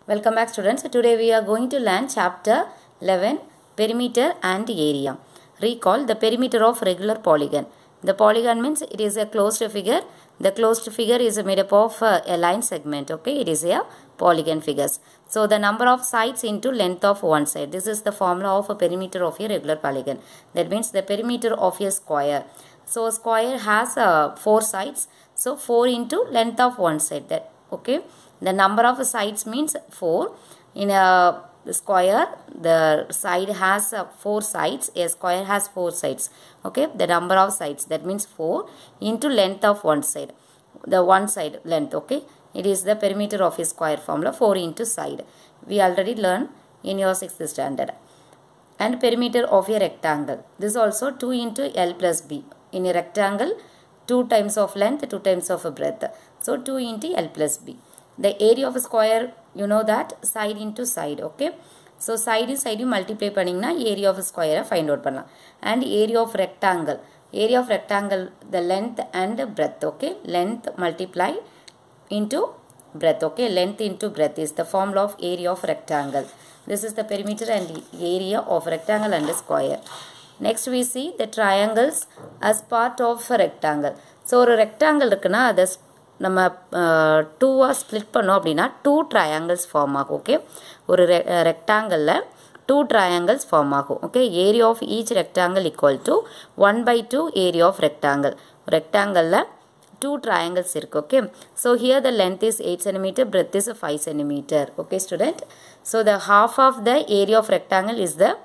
Welcome back students. Today we are going to learn chapter 11 perimeter and area. Recall the perimeter of regular polygon. The polygon means it is a closed figure. The closed figure is made up of uh, a line segment. Okay, it is a polygon figures. So the number of sides into length of one side. This is the formula of a perimeter of a regular polygon. That means the perimeter of a square. So square has uh, four sides. So 4 into length of one side. That okay. The number of sides means 4. In a square, the side has uh, 4 sides. A square has 4 sides. Okay. The number of sides. That means 4 into length of one side. The one side length. Okay. It is the perimeter of a square formula 4 into side. We already learned in your 6th standard. And perimeter of a rectangle. This also 2 into L plus B. In a rectangle, 2 times of length, 2 times of breadth. So 2 into L plus B. The area of a square, you know that side into side, okay. So side side multiply பண்ணிங்கன்னா area of a square find out பண்ணலாம். And area of rectangle. Area of rectangle, the length and breadth, okay. Length multiply into breadth, okay. Length into breadth is the formula of area of rectangle. This is the perimeter and area of rectangle and square. Next we see the triangles as part of a rectangle. So ஒரு rectangle இருக்குன்னா அதை நம்ம டூவாக split பண்ணோம் அப்படின்னா two triangles form ஆகும் okay ஒரு ரெ ரெக்டாங்கிளில் டூ ட்ரையாங்கிள்ஸ் ஃபார்ம் ஆகும் okay area of each rectangle equal to one by two area of rectangle ரெக்டாங்கிளில் டூ triangles இருக்கு okay so here the length is 8 centimeter breadth is 5 centimeter okay student so the half of the area of rectangle is the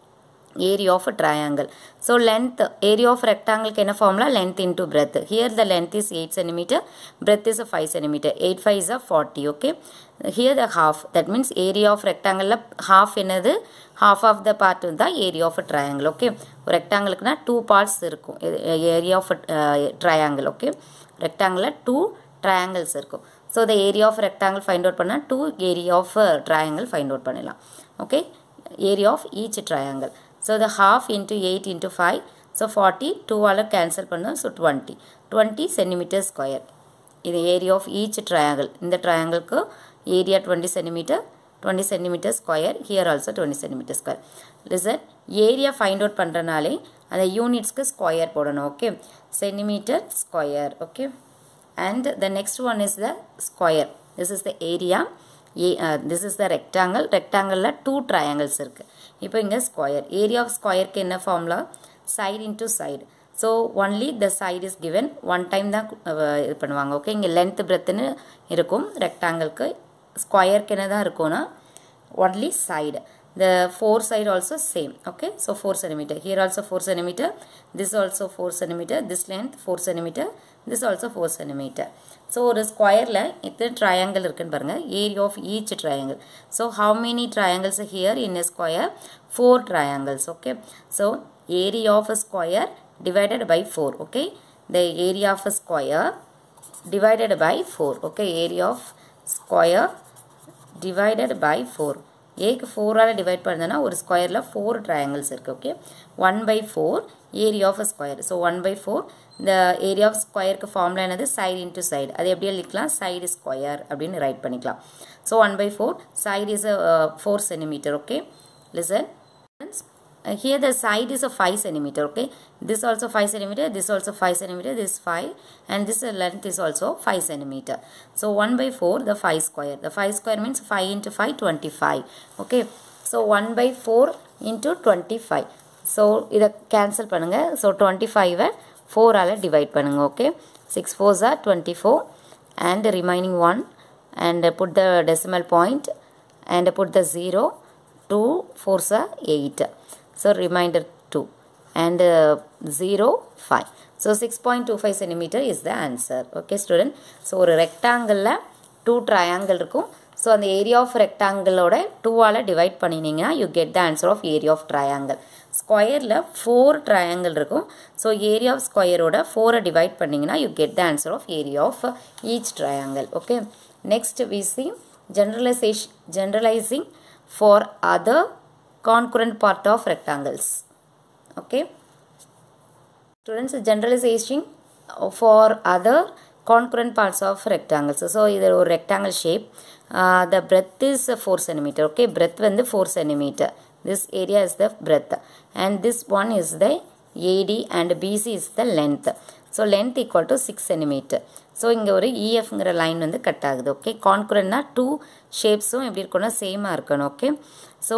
area of a triangle so length area of rectangle can a formula length into breadth here the length is 8 centimeter breadth is a 5 centimeter 8 5 is a 40 okay here the half that means area of rectangle half என்னது half of the part the area of a triangle okay rectangle two parts இருக்கும் area of a uh, triangle okay rectangle two triangles இருக்கும் so the area of rectangle find out பண்ணா two area of uh, triangle find out பண்ணலாம் okay area of each triangle so the half into 8 into 5 so 40 2 ஆல cancel பண்ணோம் so 20 20 centimeter square இது area of each triangle இந்த triangleக்கு area 20 centimeter 20 centimeter square here also 20 centimeter square listen area find out பண்றனாலே அந்த யூனிட்ஸ்க்கு square போடணும் okay centimetre square okay and the next one is the square this is the area a this is the rectangle ரெக்டாங்கிளில் two triangles இருக்குது இப்போ இங்கே square area of ஸ்கொயருக்கு என்ன formula side into side so only the side is given one time தான் இது பண்ணுவாங்க okay இங்கே லென்த் பிரெத்துன்னு இருக்கும் ரெக்டாங்கிளுக்கு ஸ்கொயருக்கு என்ன தான் இருக்கும்னா only side the four side also same okay so 4 centimeter here also 4 centimeter this also 4 centimeter this length 4 centimeter this also 4 centimeter so ஒரு ஸ்கொயரில் இத்தனை ட்ரையாங்கிள் இருக்குன்னு பாருங்கள் area of each triangle so how many triangles here in a square four triangles okay so area of a square divided by four okay the area of a square divided by four okay area of square divided by four ஏக்கு ஃபோரால் divide பண்ணதுன்னா ஒரு ஸ்கொயரில் four triangles இருக்குது okay one by four area of square so one by four இந்த area of ஸ்கொயருக்கு formula என்னது side into side அது எப்படி எழுதிக்கலாம் சைடு ஸ்கொயர் அப்படின்னு ரைட் பண்ணிக்கலாம் so one by four side is four centimetre okay listen Uh, here the side is a 5 centimeter okay this also 5 centimeter this also 5 centimeter this 5 and this uh, length is also 5 centimeter so 1 by 4 the 5 square the 5 square means 5 into 5 25 okay so 1 by 4 into 25 so இதை cancel பண்ணுங்க so 25 4 ஆல divide பண்ணுங்க okay 6 4s are 24 and the remaining 1 and put the decimal point and put the 0 2 4s are 8 so remainder 2 and uh, 0 5 so 6.25 centimeter is the answer okay student so ஒரு ரெக்டாங்கிளில் two triangle இருக்கும் so அந்த area of ரெக்டாங்கிளோட டூவால் divide பண்ணினீங்கன்னா you get the answer of area of triangle ஸ்கொயரில் four triangle இருக்கும் so area of ஸ்கொயரோட ஃபோரை டிவைட் பண்ணிங்கன்னா you get the answer of area of each triangle okay next we see generalisation generalising for other concurrent part of rectangles okay students generalization for other concurrent parts of rectangles so இது ஒரு rectangle shape the breadth is four centimetre okay breadth வந்து four centimetre this area is the breadth and this one is the AD and BC is the length so length equal to six centimetre so இங்கே ஒரு இஎஃப்ங்கிற line வந்து cut ஆகுது okay கான்குரன்னா two ஷேப்ஸும் எப்படி இருக்கணும்னா சேமாக இருக்கணும் ஓகே ஸோ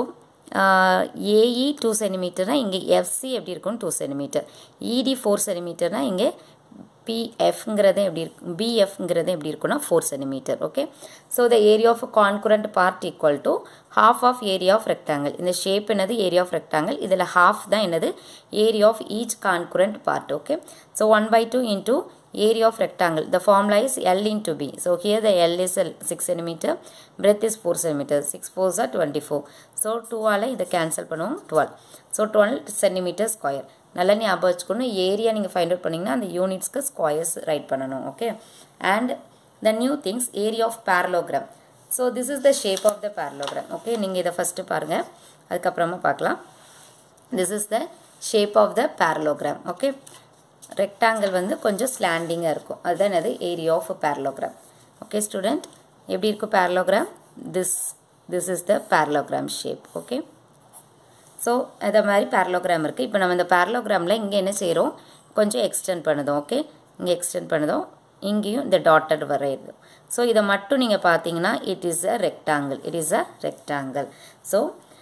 ஏஇ டூ சென்டிமீட்டர்னால் இங்கே எஃப்சி எப்படி இருக்கும் டூ சென்டிமீட்டர் இடி ஃபோர் சென்டிமீட்டர்னால் இங்கே பிஎஃப்ங்கிறது எப்படி இருக்கு பிஎஃப்ங்கிறது எப்படி இருக்குன்னா four centimetre okay so the area of congruent part equal to half of area of rectangle இந்த ஷேப் என்னது ஏரியா ஆஃப் ரெக்டாங்கிள் இதில் ஹாஃப் தான் என்னது area of each congruent part okay so one by two into area of rectangle the formula is L into B so here the L is 6 centimeter breadth is 4 centimeter 6 4s are 24 so 2 ஆல இதை cancel பண்ணுவோம் 12 so 12 centimeter square நல்லா ஞாபகம் வச்சுக்கணும் area நீங்கள் find out பண்ணிங்கன்னா அந்த யூனிட்ஸ்க்கு ஸ்கொயர்ஸ் ரைட் பண்ணணும் okay and the new things area of parallelogram so this is the shape of the parallelogram okay நீங்கள் இதை ஃபஸ்ட்டு பாருங்கள் அதுக்கப்புறமா பார்க்கலாம் this is the shape of the parallelogram okay rectangle வந்து கொஞ்சம் ஸ்லாண்டிங்காக இருக்கும் அதுதான் என்னது area of parallelogram okay student எப்படி இருக்கும் parallelogram this this is the parallelogram shape okay so அதை மாதிரி பேரலோகிராம் இருக்குது இப்போ நம்ம இந்த பேரலோகிராமில் இங்கே என்ன செய்கிறோம் கொஞ்சம் எக்ஸ்டெண்ட் பண்ணுதோம் ஓகே இங்கே எக்ஸ்டெண்ட் பண்ணுதோம் இங்கேயும் இந்த டாட்டட் வரையுது ஸோ இதை மட்டும் நீங்கள் பார்த்தீங்கன்னா it is a rectangle it is a rectangle so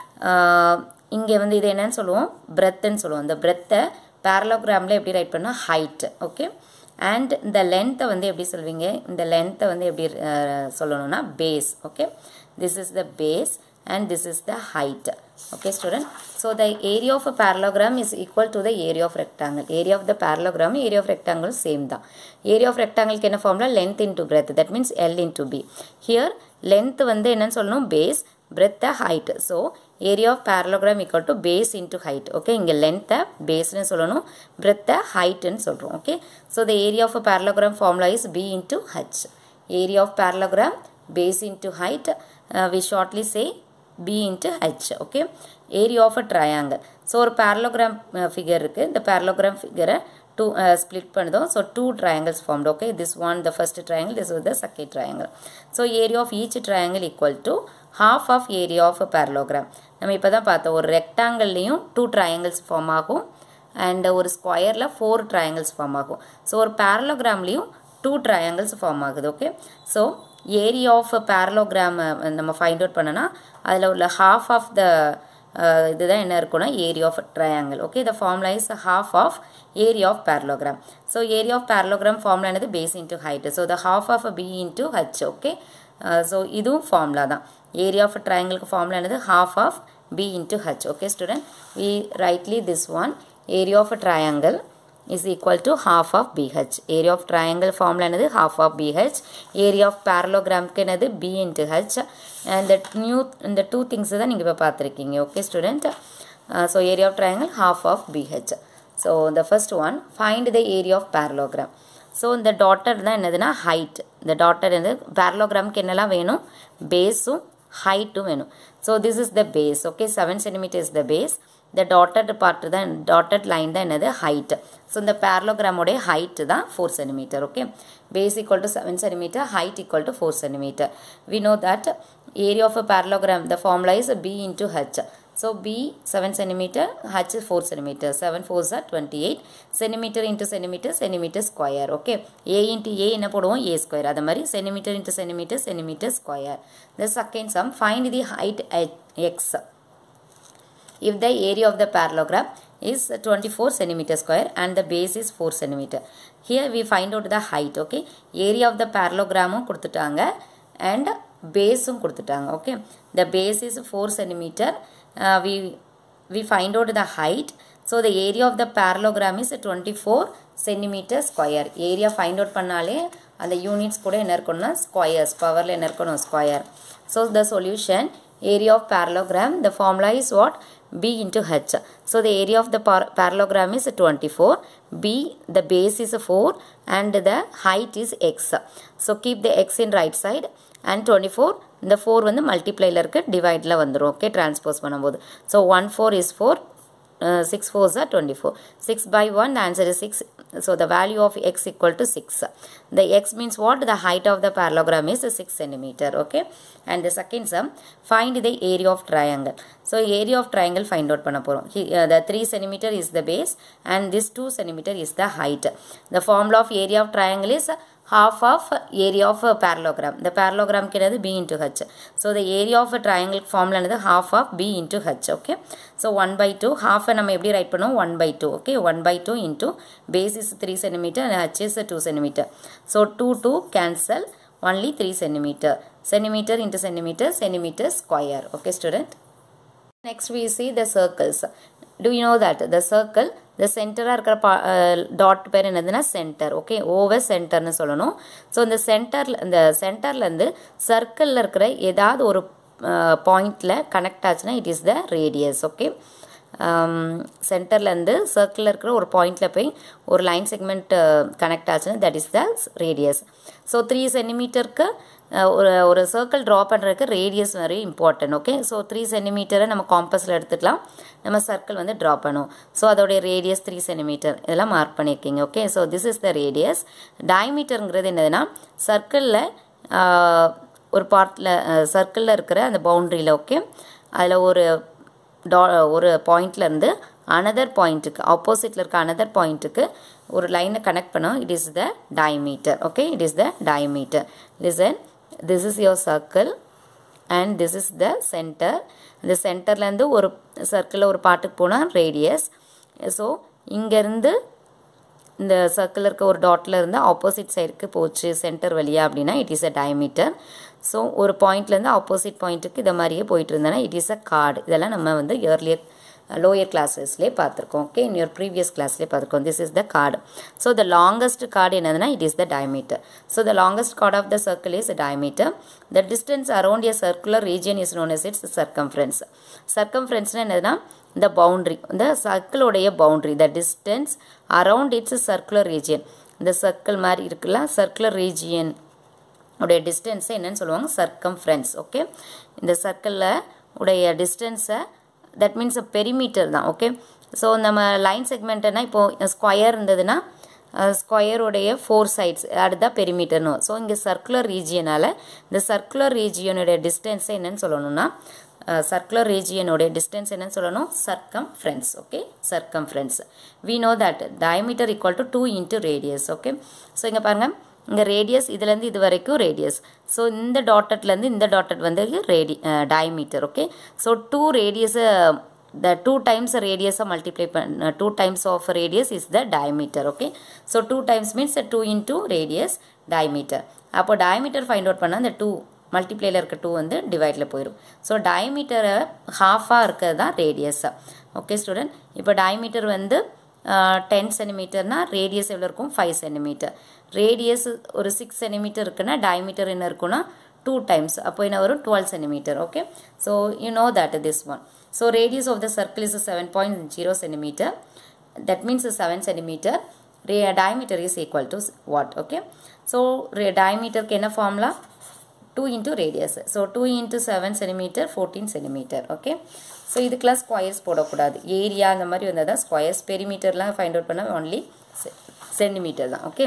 இங்கே வந்து இது என்னன்னு சொல்லுவோம் பிரெத்துன்னு சொல்லுவோம் இந்த பிரெத்தை பேரலோகிராமில் எப்படி ரைட் பண்ணால் ஹைட் ஓகே அண்ட் இந்த லென்த்தை வந்து எப்படி சொல்வீங்க இந்த லென்த்தை வந்து எப்படி சொல்லணும்னா base okay this is the base and this is the height okay student so the area of a parallelogram is equal to the area of rectangle area of the parallelogram area of rectangle same தான் area of rectangle என்ன formula length into breadth that means L into B here length வந்து என்னன்னு சொல்லணும் base breadth height so area of parallelogram equal to base into height okay இங்க length baseன்னு சொல்லணும் breadth heightன்னு சொல்றோம் okay so the area of a parallelogram formula is B into H area of parallelogram base into height uh, we shortly say b into h okay area of a triangle so ஒரு parallelogram figure இருக்குது இந்த parallelogram ஃபிகரை two split பண்ணுதோம் so two triangles formed okay this one the first triangle this the second triangle so area of each triangle equal to half of area of a parallelogram நம்ம இப்போ தான் பார்த்தோம் ஒரு ரெக்டாங்கிள்லேயும் டூ ட்ரையாங்கிள்ஸ் ஃபார்ம் ஆகும் and ஒரு ஸ்கொயரில் four triangles form ஆகும் ஸோ ஒரு பேரலோகிராம்லேயும் டூ ட்ரையாங்கிள்ஸ் ஃபார்ம் ஆகுது okay so area of parallelogram நம்ம ஃபைண்ட் அவுட் பண்ணனா அதில் உள்ள ஹாஃப் ஆஃப் த இதுதான் என்ன இருக்கும்னா area of triangle okay the formula is half of area of parallelogram so area of parallelogram formula என்னது base into height so the half of B into H okay so இதுவும் formula தான் area of ட்ரையாங்கிளுக்கு formula என்னது half of B into H okay student we rightly this one area of triangle is equal to half of BH. Area of triangle formula என்னது half of BH. Area of parallelogram என்னது B into H. And the new இந்த two things தான் நீங்கள் இப்போ பார்த்துருக்கீங்க okay student so area of triangle half of BH. So the first one find the area of parallelogram. So இந்த dotted தான் என்னதுன்னா height இந்த டாட்டர் என்னது பேரலோகிராமுக்கு என்னெல்லாம் வேணும் பேஸும் ஹைட்டும் வேணும் so this is the base okay seven centimetre is the base இந்த டாட்டட் பார்ட் தான் டாட்டட் லைன் தான் என்னது ஹைட் ஸோ இந்த பேரலோகிராமோடைய ஹைட் தான் four centimetre okay base equal to seven centimetre height equal to four centimetre we know that area of a parallelogram the formula is B into H so B seven centimetre H four centimetre seven fours are twenty eight centimetre into centimetre centimetre square okay A into A என்ன போடுவோம் A square அது மாதிரி centimetre into centimetre centimetre square the second sum find the height X if the area of the parallelogram is 24 centimeter square and the base is 4 centimeter here we find out the height okay area of the parallelogram கொடுத்துட்டாங்க and base கொடுத்துட்டாங்க okay the base is 4 centimeter uh, we we find out the height so the area of the parallelogram is 24 centimeter square area find out பண்ணாலே அந்த units கூட என்ன இருக்கணும்னா squares பவரில் என்ன இருக்கணும் square so the solution area of parallelogram the formula is what b into h so the area of the par parallelogram is 24 b the base is 4 and the height is x so keep the x in right side and 24 இந்த four வந்து மல்டிப்ளைல இருக்கு டிவைடில் வந்துடும் okay transpose பண்ணும்போது so one four is four six fours are twenty four six by one the answer is six so the value of x equal to 6 the x means what the height of the parallelogram is 6 centimeter okay and the second sum find the area of triangle so area of triangle find out பண்ண போறோம் He- uh, the 3 centimeter is the base and this 2 centimeter is the height the formula of area of triangle is half of area of a parallelogram the parallelogram கிடையாது b into h so the area of a triangle formula என்னது half of b into h okay so 1 by 2 half நம்ம எப்படி write பண்ணுவோம் 1 by 2 okay 1 by 2 into base is 3 centimeter and h is 2 centimeter so 2 2 cancel only 3 centimeter centimeter into centimeter centimeter square okay student next we see the circles do you know that the circle the சென்டராக இருக்கிற பா dot பேர் என்னதுன்னா centre okay over சென்டர்னு சொல்லணும் so இந்த சென்டரில் இந்த சென்டர்லேருந்து சர்க்கிளில் இருக்கிற ஏதாவது ஒரு பாயிண்டில் கனெக்ட் ஆச்சுன்னா it is the radius okay சென்டர்லேருந்து சர்க்கிளில் இருக்கிற ஒரு பாயிண்டில் போய் ஒரு லைன் செக்மெண்ட் கனெக்ட் ஆச்சுன்னா that is the radius so three சென்டிமீட்டருக்கு ஒரு ஒரு சர்க்கிள் ட்ரா பண்ணுறதுக்கு radius very important okay so three சென்டிமீட்டரை நம்ம காம்பஸில் எடுத்துக்கலாம் நம்ம சர்க்கிள் வந்து ட்ரா பண்ணுவோம் ஸோ அதோடைய ரேடியஸ் த்ரீ சென்டிமீட்டர் இதெல்லாம் மார்க் பண்ணியிருக்கீங்க okay so this is the radius டயமீட்டருங்கிறது என்னதுன்னா சர்க்கிளில் ஒரு பார்ட்டில் சர்க்கிளில் இருக்கிற அந்த பவுண்ட்ரியில் ஓகே அதில் ஒரு டா ஒரு பாயிண்ட்லேருந்து அனதர் பாயிண்ட்டுக்கு ஆப்போசிட்டில் இருக்க அனதர் பாயிண்ட்டுக்கு ஒரு லைனை கனெக்ட் பண்ணோம் it is the diameter okay it is the diameter listen this is your circle and this is the centre இந்த சென்டர்லேருந்து ஒரு சர்க்கிளில் ஒரு பாட்டுக்கு போனால் ரேடியஸ் ஸோ இங்கேருந்து இந்த சர்க்கிள் இருக்க ஒரு டாட்டில் இருந்து ஆப்போசிட் சைடுக்கு போச்சு சென்டர் வழியா அப்படின்னா it is a diameter so ஒரு பாயிண்ட்லேருந்து ஆப்போசிட் பாயிண்ட்டுக்கு இதை மாதிரியே போயிட்டு இருந்தேன்னா இட் இஸ் அ கார்டு இதெல்லாம் நம்ம வந்து இயர்லியர் லோயர் கிளாஸஸ்லேயே பார்த்துருக்கோம் ஓகே இன் யுவர் ப்ரீவியஸ் கிளாஸ்லேயே பார்த்துருக்கோம் this is the chord so the longest chord என்னதுன்னா it is the diameter so the longest chord of the circle is diameter the distance around a circular region is known as its circumference சர்க்கம்ஃபரன்ஸ்னால் என்னதுன்னா இந்த boundary இந்த சர்க்கிளோடைய boundary the distance around its circular region இந்த circle மாதிரி இருக்குல்ல circular region உடைய டிஸ்டன்ஸை என்னன்னு சொல்லுவாங்க சர்க்கம்ஃபரன்ஸ் ஓகே இந்த சர்க்கிளில் உடைய டிஸ்டன்ஸை தட் மீன்ஸ் பெரிமீட்டர் தான் ஓகே ஸோ நம்ம லைன் செக்மெண்ட்னா இப்போது ஸ்கொயர் இருந்ததுன்னா ஸ்கொயருடைய ஃபோர் சைட்ஸ் அதுதான் பெரிமீட்டர்னு ஸோ இங்கே சர்க்குலர் ரீஜியனால் இந்த சர்க்குலர் ரீஜியனுடைய டிஸ்டன்ஸை என்னன்னு சொல்லணும்னா சர்க்குலர் ரீஜியனுடைய டிஸ்டன்ஸ் என்னன்னு சொல்லணும் circumference okay circumference we know that diameter equal to two into radius okay so இங்கே பாருங்கள் இங்கே ரேடியஸ் இதுலேருந்து இது வரைக்கும் ரேடியஸ் ஸோ இந்த டாட்டட்லேருந்து இந்த டாட்டட் வந்து ரேடி டயமீட்டர் ஓகே ஸோ டூ ரேடியஸை the two times radius of multiply uh, two times of radius is the diameter okay so two times means uh, 2 into radius diameter அப்போ diameter find out பண்ணால் அந்த two மல்டிப்ளேயில் இருக்க two வந்து டிவைடில் போயிடும் so டயமீட்டரை ஹாஃபாக இருக்கிறது தான் ரேடியஸாக ஓகே ஸ்டூடெண்ட் இப்போ டயமீட்டர் வந்து டென் சென்டிமீட்டர்னா ரேடியஸ் எவ்வளோ இருக்கும் ஃபைவ் சென்டிமீட்டர் ரேடியஸ் ஒரு சிக்ஸ் சென்டிமீட்டர் இருக்குன்னா டயமீட்டர் என்ன இருக்குன்னா டூ டைம்ஸ் அப்போ என்ன வரும் twelve centimetre okay so you know that this one so radius of the circle is seven point zero centimetre that means seven centimetre ரே diameter is equal to what okay so ரே டயமீட்டருக்கு என்ன formula two into radius so two into seven centimetre fourteen centimetre okay so இதுக்கெலாம் squares போடக்கூடாது area அந்த மாதிரி வந்தால் தான் ஸ்கொயர்ஸ் பெரிமீட்டர்லாம் ஃபைண்ட் அவுட் பண்ணால் ஒன்லி சென்டிமீட்டர் தான் okay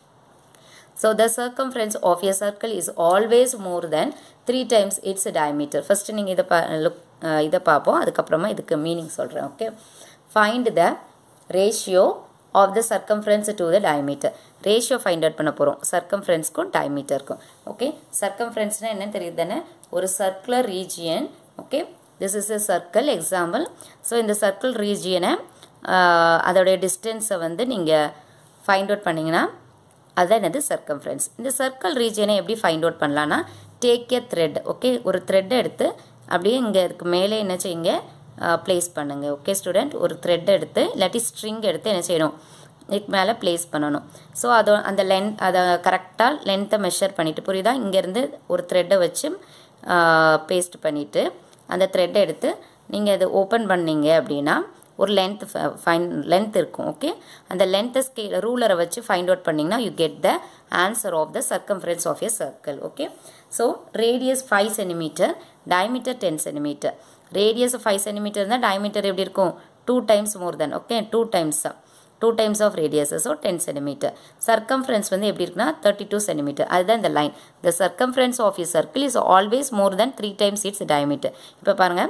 So the circumference of a circle is always more than three times its diameter. First நீங்கள் இதை பா லுக் இதை பார்ப்போம் அதுக்கப்புறமா இதுக்கு மீனிங் சொல்கிறேன் okay find the ratio of the circumference to the diameter ratio find out பண்ண போகிறோம் சர்க்கம்ஃபரன்ஸ்க்கும் டயமீட்டருக்கும் ஓகே சர்க்கம்ஃபரன்ஸ்னால் என்னன்னு தெரியுது தானே ஒரு circular region okay this is a circle example so இந்த சர்க்கிள் ரீஜியனை அதோடைய டிஸ்டன்ஸை வந்து நீங்கள் ஃபைண்ட் அவுட் பண்ணிங்கன்னா அதுதான் என்னது சர்க்கம்ஃபரன்ஸ் இந்த சர்க்கிள் ரீஜனை எப்படி ஃபைண்ட் அவுட் பண்ணலான்னா டேக் எ த்ரெட் ஓகே ஒரு த்ரெட்டை எடுத்து அப்படியே இங்கே இதுக்கு மேலே என்ன செய்யுங்க ப்ளேஸ் பண்ணுங்கள் ஓகே ஸ்டூடெண்ட் ஒரு த்ரெட் எடுத்து இல்லாட்டி ஸ்ட்ரிங் எடுத்து என்ன செய்யணும் இதுக்கு மேலே ப்ளேஸ் பண்ணணும் ஸோ அதோ அந்த லென்த் அதை கரெக்டாக லென்த்தை மெஷர் பண்ணிவிட்டு புரியுதா இங்கேருந்து ஒரு த்ரெட்டை வச்சு பேஸ்ட் பண்ணிவிட்டு அந்த த்ரெட்டை எடுத்து நீங்கள் அதை ஓப்பன் பண்ணீங்க அப்படின்னா ஒரு லென்த் ஃபைன் லென்த் இருக்கும் ஓகே அந்த லென்த்தை ஸ்கேல் ரூலரை வச்சு ஃபைண்ட் அவுட் பண்ணிங்கன்னா you get the answer of the circumference of a circle okay so radius five centimetre diameter ten centimetre radius five centimetre தான் டயமீட்டர் எப்படி இருக்கும் two times more than okay two times two times of radius so ten centimetre circumference வந்து எப்படி இருக்குன்னா thirty two centimetre அதுதான் இந்த line the circumference of you circle is always more than three times its diameter இப்போ பாருங்கள்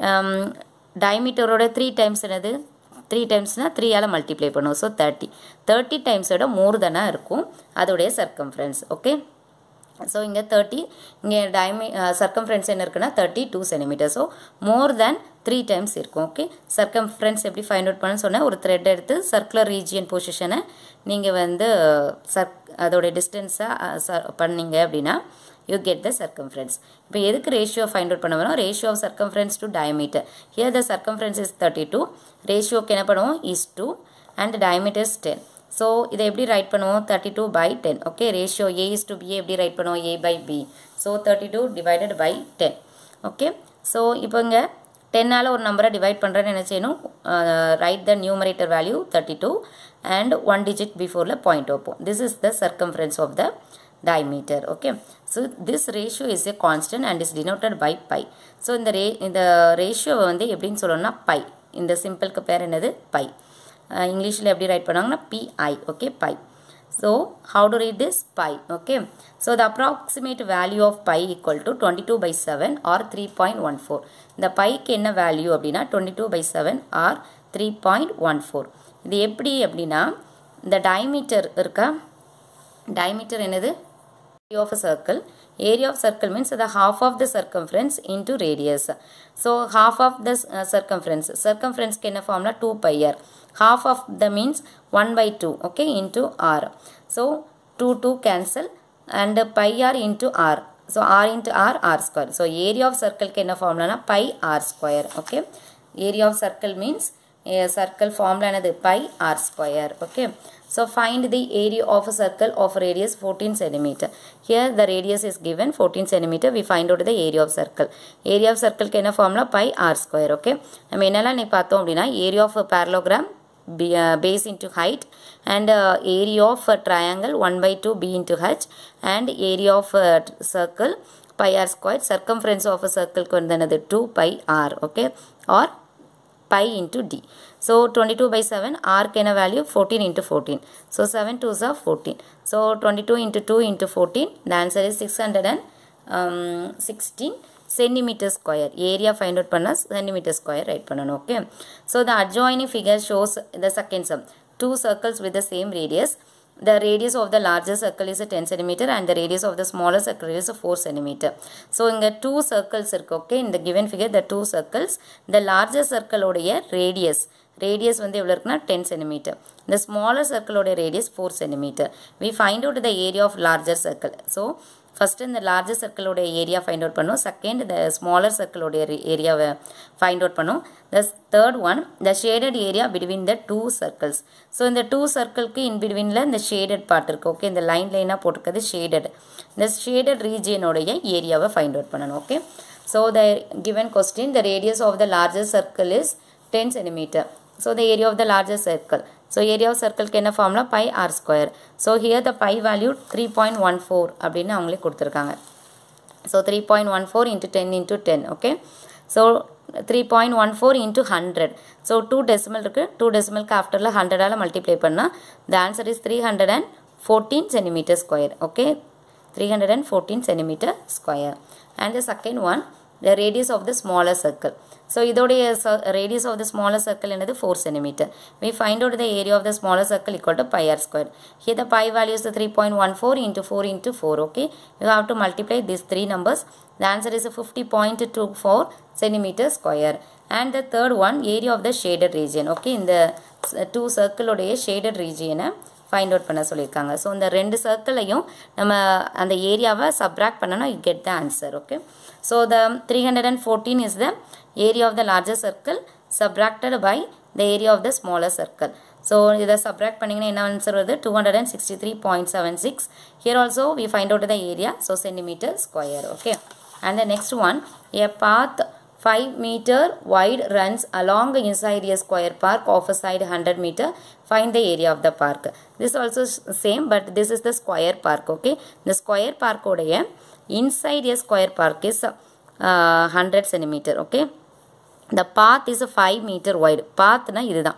டயமீட்டரோட three times என்னது three டைம்ஸ்னால் த்ரீயால் மல்டிப்ளை பண்ணுவோம் ஸோ தேர்ட்டி தேர்ட்டி டைம்ஸோட மோர் தெனாக இருக்கும் அதோடைய சர்க்கம்ஃபரன்ஸ் ஓகே ஸோ இங்கே தேர்ட்டி இங்கே டைமி சர்க்கம்ஃபரன்ஸ் என்ன இருக்குன்னா thirty two centimetre so more than three times இருக்கும் ஓகே சர்க்கம்ஃபரன்ஸ் எப்படி ஃபைண்ட் அவுட் பண்ணு சொன்னால் ஒரு த்ரெட் எடுத்து சர்க்குலர் ரீஜியன் பொசிஷனை நீங்கள் வந்து சர்க் அதோடைய டிஸ்டன்ஸை பண்ணீங்க அப்படின்னா யூ கெட் த சர்க்கம்ஃபரன்ஸ் இப்போ எதுக்கு ரேஷியோ ஃபைண்ட் அவுட் பண்ண வரோம் ratio of circumference to diameter here the circumference is thirty two ரேஷியோக்கு என்ன பண்ணுவோம் is two and diameter is ten so இதை எப்படி ரைட் பண்ணுவோம் thirty two by ten okay ratio A is to B எப்படி write பண்ணுவோம் A by B so thirty two divided by ten okay so இப்போ இங்கே டென்னால் ஒரு நம்பரை டிவைட் பண்ணுறேன்னு என்ன செய்யணும் write the numerator value thirty two and one digit பிஃபோரில் பாயிண்ட் வைப்போம் this is the circumference of the diameter okay so this ratio is a constant and is denoted by pi so இந்த ரே இந்த ratio வந்து எப்படின்னு சொல்லணும்னா by இந்த சிம்பிளுக்கு பேர் என்னது பை இங்கிலீஷில் எப்படி ரைட் பண்ணாங்கன்னா P I okay pi so how to read this pi okay so the approximate value of pi equal to 22 by 7 or 3.14 இந்த பைக்கு என்ன வேல்யூ அப்படின்னா 22 by 7 or 3.14 இது எப்படி அப்படின்னா இந்த டயமீட்டர் இருக்கா diameter என்னது area of a circle area of circle means the half of the circumference into radius so half of the uh, circumference circumference க்கு என்ன formula 2 pi r half of the means 1 by 2 okay into r so 2 2 cancel and pi r into r so r into r r square so area of circle க்கு என்ன formula na pi r square okay area of circle means a circle formula என்னது pi r square okay so find the area of a circle of radius 14 centimeter here the radius is given 14 centimeter we find out the area of circle area of circle க்கு என்ன formula pi r square okay நம்ம என்னெல்லாம் நீ பார்த்தோம் அப்படின்னா area of a parallelogram B, uh, base into height and uh, area of a triangle 1 by 2 b into h and area of a circle pi r square circumference of a circle க்கு வந்து என்னது 2 pi r okay or pi into d. So 22 by 7 r can a value 14 into 14. So 7 2s are 14. So 22 into 2 into 14 the answer is 616 centimeter square. Area find out பண்ணா centimeter square write பண்ணணும் okay. So the adjoining figure shows the second sum. Two circles with the same radius. The radius of the larger circle is 10 centimeter and the radius of the smaller circle is 4 centimeter. So இங்க two circles இருக்கு okay in the given figure the two circles the larger circle உடைய radius radius வந்து எவ்வளவு இருக்குன்னா 10 centimeter the smaller circle உடைய radius 4 centimeter we find out the area of larger circle so first இந்த larger சர்க்கிளோட area find out பண்ணும் second இந்த smaller சர்க்கிளோடைய ஏரியாவை ஃபைண்ட் அவுட் பண்ணும் the third one the shaded area between the two circles so இந்த two சர்க்கிள்க்கு in பிட்வீனில் இந்த ஷேடட் பார்ட் இருக்குது ஓகே இந்த லைன் லைனாக போட்டிருக்கிறது ஷேடட் இந்த ஷேடட் ரீஜியனுடைய ஏரியாவை ஃபைண்ட் அவுட் பண்ணணும் okay so the given question the radius of the larger circle is ten centimetre so the area of the larger circle so area of சர்க்கிள்க்கு என்ன ஃபார்ம்னா pi r square so here the pi value three point one four அப்படின்னு அவங்களே கொடுத்துருக்காங்க so three point one four into ten into ten okay so three point one four into hundred so two decimal இருக்குது two டெசிமலுக்கு ஆஃப்டரில் ஹண்ட்ரடால் multiply பண்ணால் the answer is three hundred and fourteen centimetre square okay three hundred and fourteen centimetre square and the second one the radius of the smaller circle. So, இதோடைய radius of the smaller circle என்னது 4 centimeter. We find out the area of the smaller circle equal to pi r square. Here the pi value is 3.14 into 4 into 4. Okay. You have to multiply these three numbers. The answer is 50.24 centimeter square. And the third one area of the shaded region. Okay. In the two circle உடைய shaded region find out பண்ண சொல்லியிருக்காங்க so இந்த ரெண்டு சர்க்கிளையும் நம்ம அந்த ஏரியாவை subtract பண்ணணும் you get the answer okay so the three hundred and fourteen is the area of the larger circle subtracted by the area of the smaller circle so இதை subtract பண்ணிங்கன்னா என்ன ஆன்சர் வருது two hundred and sixty three point seven six here also we find out the area so centimetre square okay and the next one a path 5 meter wide runs along inside a square park of a side 100 meter find the area of the park this also same but this is the square park okay the square park உடைய inside a square park is uh, 100 centimeter okay the path is 5 meter wide path na இதுதான்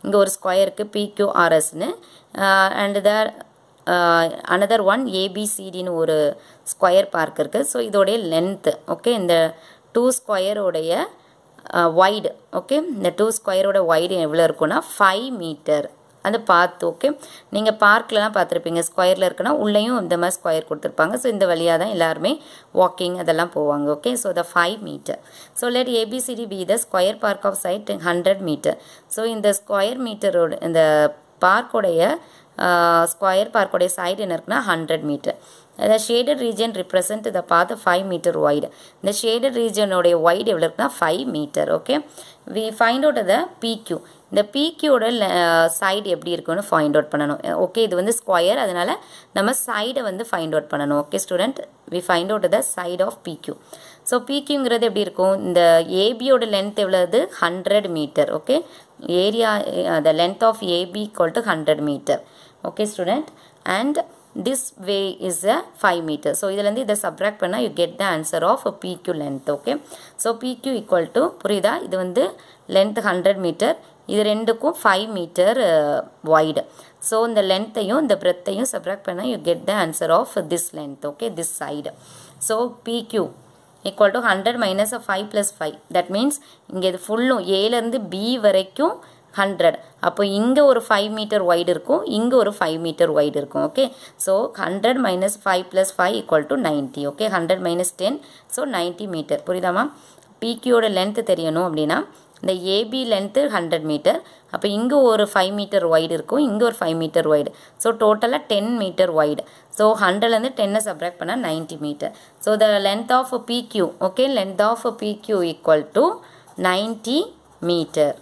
இங்கே ஒரு ஸ்கொயருக்கு பிக்யூஆர்எஸ்னு and the another one ஏபிசிடின்னு ஒரு square park இருக்குது so இதோடைய லென்த்து ஓகே இந்த டூ ஸ்கொயரோடைய வைடு ஓகே இந்த டூ ஸ்கொயரோட வைடு எவ்வளோ இருக்குன்னா ஃபைவ் மீட்டர் அந்த பார்த்து ஓகே நீங்கள் பார்க்லலாம் பார்த்துருப்பீங்க ஸ்கொயரில் இருக்குன்னா உள்ளேயும் இந்த மாதிரி ஸ்கொயர் கொடுத்துருப்பாங்க ஸோ இந்த வழியாக தான் எல்லாருமே வாக்கிங் அதெல்லாம் போவாங்க okay so the five metre so let ABCD be the square park of side hundred metre so இந்த ஸ்கொயர் மீட்டரோட இந்த பார்க்கோடைய ஸ்கொயர் பார்க்கோடைய சைடு என்ன இருக்குன்னா hundred metre the shaded region represent the path 5 meter wide இந்த shaded region உடைய wide எவ்வளோ இருக்குன்னா 5 meter okay we find out the PQ இந்த பிக்யூட சைடு எப்படி இருக்குன்னு ஃபைண்ட் அவுட் பண்ணணும் ஓகே இது வந்து ஸ்கொயர் அதனால நம்ம சைடை வந்து ஃபைண்ட் அவுட் பண்ணணும் okay student we find out the side of PQ so பிக்யூங்கிறது எப்படி இருக்கும் இந்த ஏபியோட லென்த் எவ்வளவு hundred metre okay area the length of AB equal to hundred metre okay student and this way is a 5 meter so இதுலேருந்து இதை subtract பண்ணா you get the answer of PQ length okay so PQ equal to புரியுதா இது வந்து length 100 meter இது ரெண்டுக்கும் 5 meter uh, wide so இந்த lengthையும் இந்த breadthையும் subtract பண்ணா you get the answer of this length okay this side so PQ equal to 100 minus 5 plus 5 that means இங்கே இது ஃபுல்லும் ஏலேருந்து பி வரைக்கும் ஹண்ட்ரட் அப்போ இங்கே ஒரு ஃபைவ் மீட்டர் வைடு இருக்கும் இங்கே ஒரு ஃபைவ் மீட்டர் வைடு இருக்கும் okay so hundred minus five plus five equal to ninety okay hundred minus ten so ninety metre புரியுதாமா பிக்யூட லென்த்து தெரியணும் அப்படின்னா இந்த ஏபி லென்த்து ஹண்ட்ரட் மீட்டர் அப்போ இங்கே ஒரு ஃபைவ் மீட்டர் வைடு இருக்கும் இங்கே ஒரு ஃபைவ் மீட்டர் வைடு ஸோ டோட்டலாக டென் மீட்டர் வைடு ஸோ ஹண்ட்ரட்லேருந்து டென்னை சப்ராக்ட் பண்ணால் ninety metre so the length of PQ okay length of PQ equal to ninety metre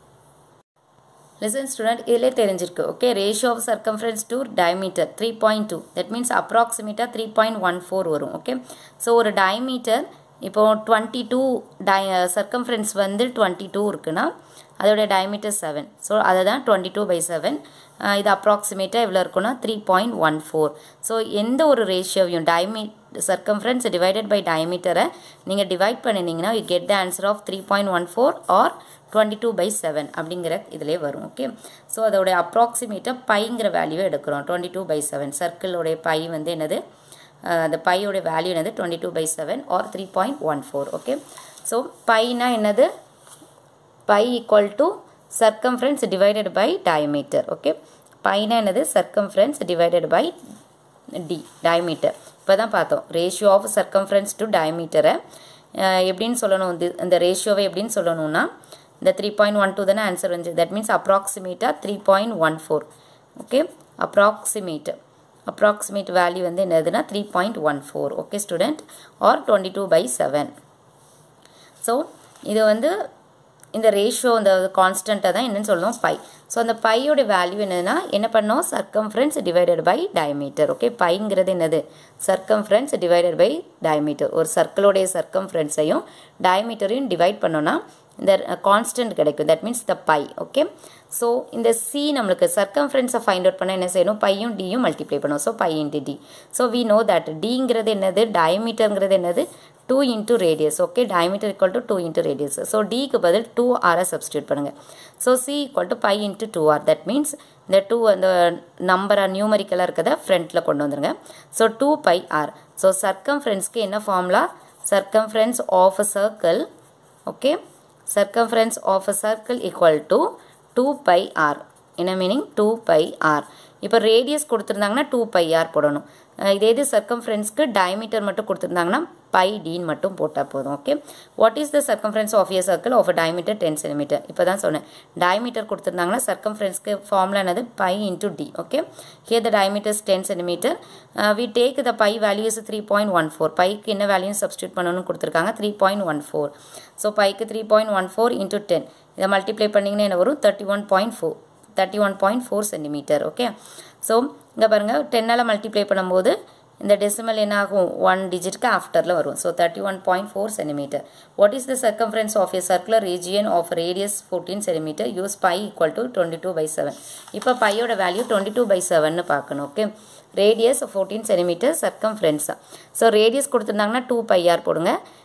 listen student இதிலே தெரிஞ்சிருக்கு okay ratio of circumference to diameter three point two that means அப்ராக்சிமேட்டாக three point one four வரும் okay so ஒரு diameter இப்போ twenty two டய circumference வந்து twenty two இருக்குன்னா அதோட டயமீட்டர் செவன் ஸோ அதை தான் டுவெண்ட்டி டூ பை செவன் இது அப்ராக்சிமேட்டாக எவ்வளோ இருக்குன்னா three point one four so எந்த ஒரு ரேஷியோவையும் டயமீ சர்க்கம்ஃபரன்ஸ் டிவைடட் பை டயமீட்டரை நீங்கள் டிவைட் பண்ணினீங்கன்னா you get the answer of three point one four or twenty two by seven அப்படிங்கிற இதிலே வரும் ஓகே ஸோ அதோட அப்ராக்சிமேட்டாக பைங்கிற வேல்யூவை எடுக்கிறோம் டுவெண்ட்டி டூ பை செவன் சர்க்கிளோடைய பை வந்து என்னது அந்த பையோட வேல்யூ என்னது twenty two by seven or three point one four okay so பைனா என்னது pi equal to circumference divided by diameter okay பைனா என்னது circumference divided by d diameter இப்போ தான் பார்த்தோம் ரேஷியோ ஆஃப் சர்க்கம்ஃபரன்ஸ் டு டயமீட்டரை எப்படின்னு சொல்லணும் இது இந்த ரேஷியோவை எப்படின்னு சொல்லணும்னா இந்த த்ரீ பாயிண்ட் ஒன் டூ தானே ஆன்சர் வந்துச்சு தட் மீன்ஸ் அப்ராக்சிமேட்டாக three point one four okay approximate approximate value வந்து என்னதுன்னா three point one four okay student or twenty two by seven so இது வந்து இந்த ரேஷியோ இந்த கான்ஸ்டண்ட்டாக தான் என்னன்னு சொல்லணும் பை ஸோ அந்த பையோட வேல்யூ என்னதுன்னா என்ன பண்ணோம் circumference divided by diameter okay பைங்கிறது என்னது சர்க்கம்ஃபரன்ஸ் டிவைடட் பை டயமீட்டர் ஒரு சர்க்கிளோடைய சர்க்கம்ஃபரன்ஸையும் டயமீட்டரையும் டிவைட் பண்ணோன்னா இந்த கான்ஸ்டன்ட் கிடைக்கும் that means the pi okay so இந்த சி நம்மளுக்கு சர்க்கம்ஃபரன்ஸை ஃபைண்ட் அவுட் பண்ண என்ன செய்யணும் பையும் டியும் மல்டிப்ளை பண்ணும் so pi into d so we know that டிங்கிறது என்னது டயமீட்டருங்கிறது என்னது two into radius okay diameter equal to two into radius so டிக்கு பதில் டூ ஆரை சப்ஸ்டியூட் பண்ணுங்கள் so C equal to pi into two r that means இந்த two அந்த நம்பராக நியூமரிக்கலாக இருக்கிறத ஃப்ரண்ட்டில் கொண்டு வந்துருங்க so two pi r so சர்க்கம்ஃபரன்ஸ்க்கு என்ன formula circumference of a circle okay circumference of a circle equal to 2 pi r என்ன மீனிங் டூ பை ஆர் இப்போ ரேடியஸ் கொடுத்துருந்தாங்கன்னா டூ பை ஆர் போடணும் இதே இது சர்க்கம்ஃபரன்ஸ்க்கு டயமீட்டர் மட்டும் கொடுத்துருந்தாங்கன்னா பை டின்னு மட்டும் போட்டால் போதும் okay what is the circumference of ear circle of diameter ten centimetre இப்போ தான் சொன்னேன் டயமீட்டர் கொடுத்துருந்தாங்கன்னா சர்க்கம்ஃபரன்ஸ்க்கு ஃபார்முலா என்னது pi into d okay here the diameter's ten centimetre we take the pi value's three point one four பைக்கு என்ன value substitute பண்ணணும்னு கொடுத்துருக்காங்க three point one four so பைக்கு three point one four into ten இதை multiply பண்ணிங்கன்னா என்ன வரும் thirty one point four thirty one point four centimetre okay so இங்கே பாருங்கள் டென்னால் மல்டிப்ளை பண்ணும்போது இந்த டெசிமல் என்ன ஆகும் ஒன் டிஜிட்க்கு ஆஃப்டரில் வரும் so thirty one point four centimetre what is the circumference of a circular region of radius fourteen centimetre use pi equal to twenty two by seven இப்போ பையோட வேல்யூ டுவெண்ட்டி டூ பை செவன்னு பார்க்கணும் okay radius fourteen centimetre சர்க்கம்ஃபரன்ஸாக so radius கொடுத்துருந்தாங்கன்னா two pi r போடுங்க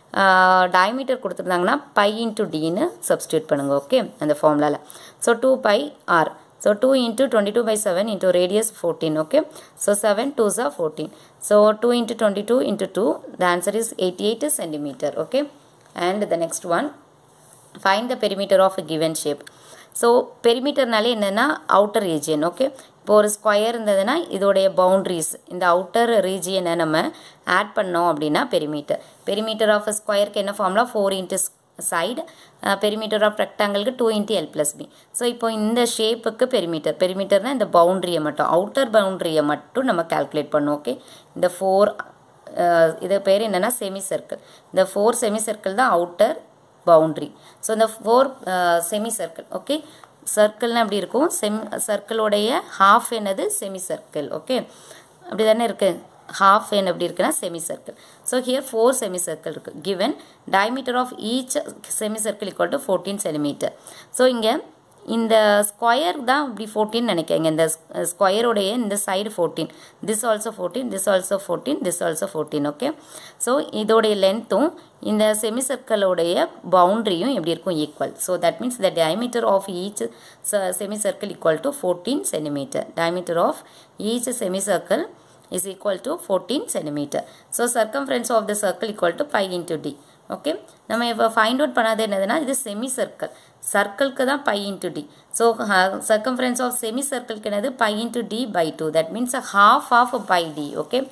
diameter கொடுத்துருந்தாங்கன்னா pi into டின்னு substitute பண்ணுங்கள் ஓகே அந்த ஃபார்முலாவில் so two pi r so two into twenty two by seven into radius fourteen okay so seven two ஜா fourteen so two into twenty two into two the answer is eighty eight centimetre okay and the next one find the perimeter of given shape so பெரிமீட்டர்னாலே என்னென்னா outer region okay இப்போ ஒரு square இருந்ததுன்னா இதோடைய boundaries இந்த outer ரீஜியனை நம்ம add பண்ணோம் அப்படின்னா பெரிமீட்டர் பெரிமீட்டர் ஆஃப் ஸ்கொயருக்கு என்ன ஃபார்ம்லாம் four into side perimeter of ரெக்டாங்கிளுக்கு two into l plus b so இப்போ இந்த ஷேப்புக்கு பெரிமீட்டர் பெரிமீட்டர்னால் இந்த பவுண்ட்ரியை மட்டும் அவுட்டர் பவுண்ட்ரியை மட்டும் நம்ம கால்குலேட் பண்ணோம் ஓகே இந்த ஃபோர் இது பேர் என்னென்னா செமி சர்க்கிள் இந்த ஃபோர் செமி சர்க்கிள் தான் அவுட்டர் பவுண்ட்ரி ஸோ இந்த ஃபோர் செமி சர்க்கிள் ஓகே சர்க்கிள்னு அப்படி இருக்கும் செம் சர்க்கிளோடைய ஹாஃப் என்னது செமி சர்க்கிள் ஓகே அப்படி தானே இருக்குது ஹாஃப் என் எப்படி இருக்குன்னா semi circle so here four semi circle இருக்குது given diameter of each semi circle equal to fourteen centimetre so இங்கே இந்த ஸ்கொயர் தான் இப்படி ஃபோர்டீன் நினைக்கிறேங்க இந்த ஸ்கொயருடைய இந்த side fourteen this also fourteen this also fourteen this also fourteen okay so இதோடைய லென்த்தும் இந்த செமி சர்க்கிளோடைய பவுண்ட்ரியும் எப்படி இருக்கும் equal so that means the diameter of each semi circle equal to fourteen centimetre diameter of each semi circle is equal to 14 centimeter. So circumference of the circle equal to pi into d. Okay நம்ம இப்போ find out பண்ணாது என்னதுன்னா இது semi circle சர்க்கிள்க்கு தான் pi into d so circumference of semi சர்க்கிள்க்கு என்னது pi into d by two that means half of pi d okay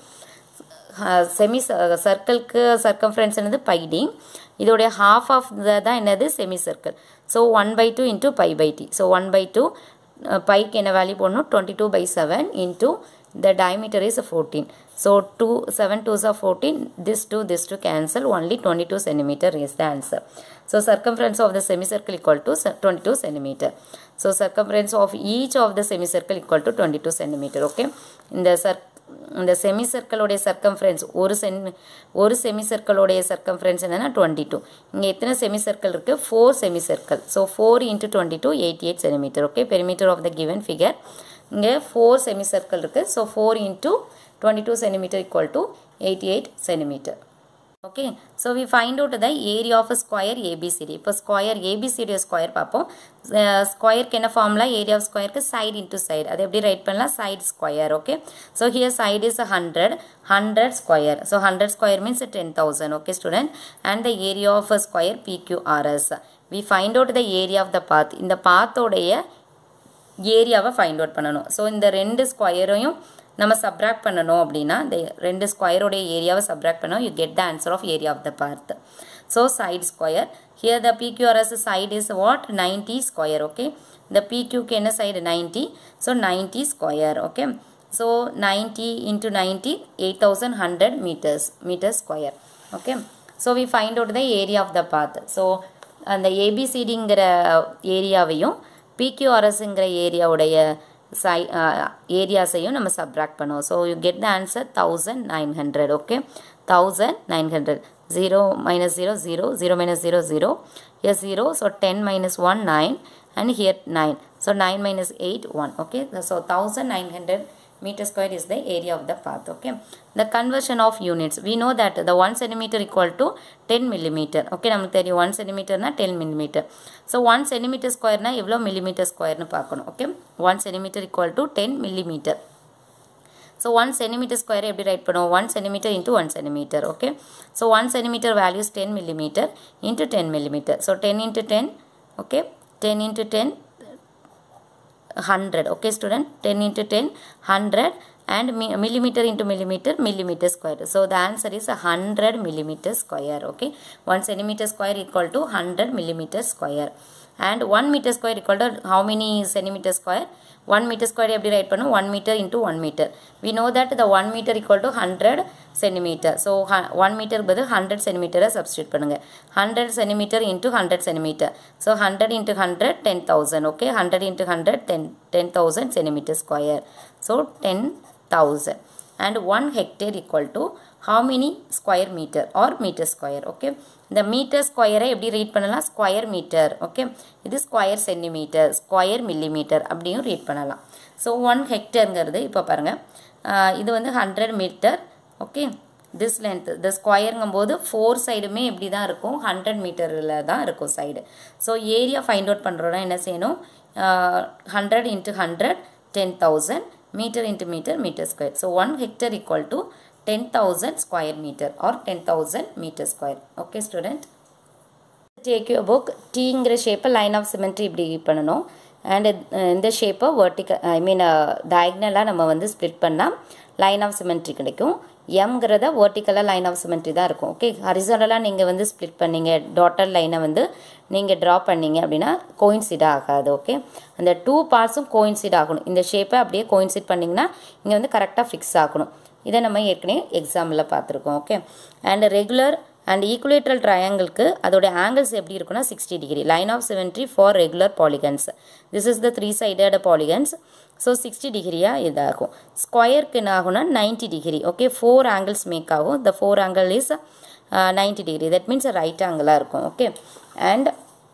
semi சர்க்கிள்க்கு சர்க்கம்ஃபரன்ஸ் என்னது பை டி இதோடைய ஹாஃப் ஆஃப் தான் என்னது semi circle so one by two into pi pi d so one by two பைக்கு என்ன வேல்யூ போடணும் twenty two by seven into the diameter is 14 so 2 7 2s are 14 this 2 this 2 cancel only 22 centimeter is the answer so circumference of the semicircle equal to 22 centimeter so circumference of each of the semicircle equal to 22 centimeter okay in the cir இந்த semi சர்க்கிளோடைய circumference ஒரு சென் ஒரு semi சர்க்கிளோடைய circumference என்னென்னா twenty two இங்கே எத்தனை semi circle இருக்குது four semi circle so four into twenty two eighty eight centimetre okay perimeter of the given figure இங்கே ஃபோர் செமி சர்க்கிள் இருக்குது so four into twenty two centimetre equal to eighty eight centimetre okay so we find out the area of square ABCD இப்போ square ABCD square பார்ப்போம் ஸ்கொயருக்கு என்ன formula area of ஸ்கொயருக்கு side into side அது எப்படி write பண்ணலாம் side square okay so here side is hundred hundred square so hundred square means ten thousand okay student and the area of square PQRS we find out the area of the path இந்த பாத்தோடைய ஏரியாவை find out பண்ணணும் so இந்த ரெண்டு ஸ்கொயரையும் நம்ம subtract பண்ணணும் அப்படின்னா இந்த ரெண்டு ஸ்கொயரோடைய ஏரியாவை சப்ராக்ட் பண்ணோம் you get the answer of area of the path so side square here the PQRS side is what ninety square okay இந்த பிக்யூக்கு என்ன side ninety so ninety square okay so ninety into ninety eight thousand hundred metres metre square okay so we find out the area of the path so அந்த ஏபிசிடிங்கிற ஏரியாவையும் பிக்யூஆர்எஸ்ங்கிற ஏரியாவுடைய சை ஏரியாஸையும் நம்ம subtract பண்ணுவோம் so you get the answer thousand nine hundred okay thousand nine hundred zero minus zero zero zero minus zero zero here zero so ten minus one nine and here 9 so 9 minus 8 1 okay so 1900 meter square is the area of the path okay the conversion of units we know that the 1 centimeter equal to 10 millimeter okay நமக்கு தெரியும் 1 centimeter na 10 millimeter so 1 centimeter square na எவ்வளோ millimeter square னு பார்க்கணும் okay 1 centimeter equal to 10 millimeter so 1 centimeter square எப்படி write பண்ணுவோம் 1 centimeter into 1 centimeter okay so 1 centimeter value is 10 millimeter into 10 millimeter so 10 into 10 okay 10 into 10 100 okay student 10 into 10 100 and mi millimeter into millimeter millimeter square so the answer is 100 millimeter square okay 1 centimeter square equal to 100 millimeter square and 1 meter square equal to how many centimeter square 1 meter square எப்படி write பண்ணும் 1 meter into 1 meter we know that the 1 meter equal to 100 centimeter so 1 meter பதில் 100 centimeter substitute பண்ணுங்க 100 centimeter into 100 centimeter so 100 into 100 10000 okay 100 into 100 10 10000 centimeter square so 10000 and 1 hectare equal to how many square meter or meter square okay இந்த metre ஸ்கொயரை எப்படி read பண்ணலாம் square metre okay இது square centimetre square millimetre அப்படியும் read பண்ணலாம் so one ஹெக்டருங்கிறது இப்போ பாருங்கள் இது வந்து hundred metre okay this length இந்த ஸ்கொயருங்கும் போது ஃபோர் சைடுமே இப்படி தான் இருக்கும் ஹண்ட்ரட் மீட்டரில் தான் இருக்கும் side so area find out பண்ணுறோன்னா என்ன செய்யணும் hundred into hundred ten thousand metre into metre metre square so one hectare equal to ten thousand square metre or ten thousand metre square okay student take you book டீங்கிற ஷேப்பை line of symmetry இப்படி பண்ணணும் and இந்த ஷேப்பை vertical ஐ மீன் டயக்னலாக நம்ம வந்து split பண்ணால் line of symmetry கிடைக்கும் எம்ங்கிறத வெர்டிக்கலாக லைன் ஆஃப் சிமெண்ட்ரி தான் இருக்கும் ஓகே ஹரிசானலாக நீங்கள் வந்து ஸ்ப்ளிட் பண்ணீங்க டாட்டர் லைனை வந்து நீங்கள் ட்ரா பண்ணீங்க அப்படின்னா கோயின்சிட் ஆகாது ஓகே அந்த டூ பார்ட்ஸும் கோயின்சிட் ஆகணும் இந்த ஷேப்பை அப்படியே கோயின்சிட் பண்ணிங்கன்னா இங்கே வந்து கரெக்டாக ஃபிக்ஸ் ஆகணும் இதை நம்ம ஏற்கனவே எக்ஸாம்பிளில் பார்த்துருக்கோம் okay and regular and equilateral ட்ரையாங்கிளுக்கு அதோட ஆங்கிள்ஸ் எப்படி இருக்குன்னா sixty degree line of symmetry for regular polygons this is the three sided polygons so sixty டிகிரியாக இதாகும் ஸ்கொயருக்கு என்ன ஆகும்னா ninety degree okay four angles make ஆகும் the four angle is ninety degree that means right ஆங்கிளாக இருக்கும் okay and